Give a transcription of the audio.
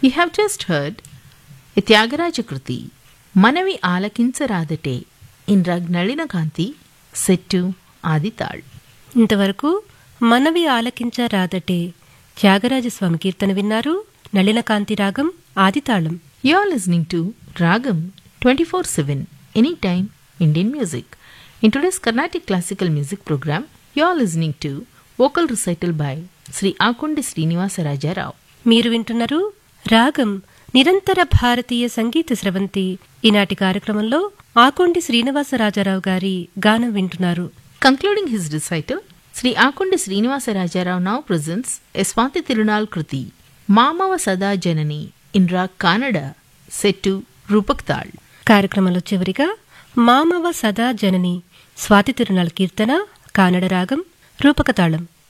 You have just heard a Tyagaraja Kruti, Manavi Alakinsaradate in Rag Nalinakanti, set to Adital. ఇంతవరకు మనవి ఆలకించరాదటే త్యాగరాజస్వామి కీర్తన విన్నారు నళినకాంతి రాగం ఆదితాళం You are listening to Ragam 24 7, anytime Indian music. In today's Carnatic classical music program, you are listening to vocal recital by Sri Akundi Srinivasa Raja Rao. మీరు వింటున్నారు రాగం నిరంతర భారతీయ సంగీత స్రవంతి ఈనాటి కార్యక్రమంలో ఆకొండి శ్రీనివాసరాజారావు గారి గానం వింటున్నారు Concluding his recital, Sri Akundi Srinivasa Rajarao now presents a Swati Tirunal Kruti, Mamava Sada Janani, in Rag Kannada, set to Rupak Tal. కార్యక్రమంలో చివరిగా మామవ సదా జనని స్వాతి తిరునాళ కీర్తన కానడ రాగం రూపకతాళం